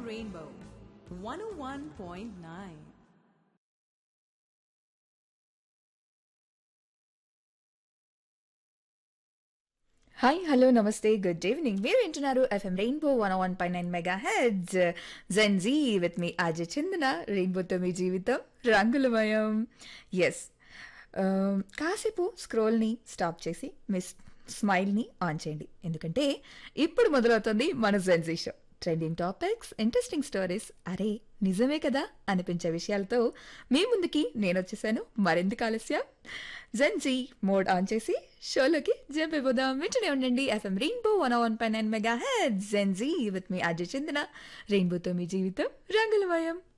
Rainbow 101.9. Hi hello namaste good evening మీరు వింటున్నారు FM rainbow one one పై nine mega heads Gen Z with me Ajay Chandana రెయిన్బోతో మీ జీవితం రంగులమయం ఎస్ కాసేపు స్క్రోల్ని స్టాప్ చేసి మీ స్మైల్ని ఆన్ చేయండి ఎందుకంటే ఇప్పుడు మొదలవుతుంది మన Gen Z show trending topics interesting stories అరే నిజమే కదా అనిపించే విషయాలతో మీ ముందుకి నేను వచ్చేసాను మరెందుకు ఆలస్యం జెన్జీ మోడ్ ఆన్ చేసి షోలోకి జంప్ అయిపోదాం వింటూనే ఉండండి ఎఫ్ఎం రెయిన్బో వన్ వన్ పై nine mega head Gen Z with me Ajay Chandana రెయిన్బోతో మీ జీవితం రంగులమయం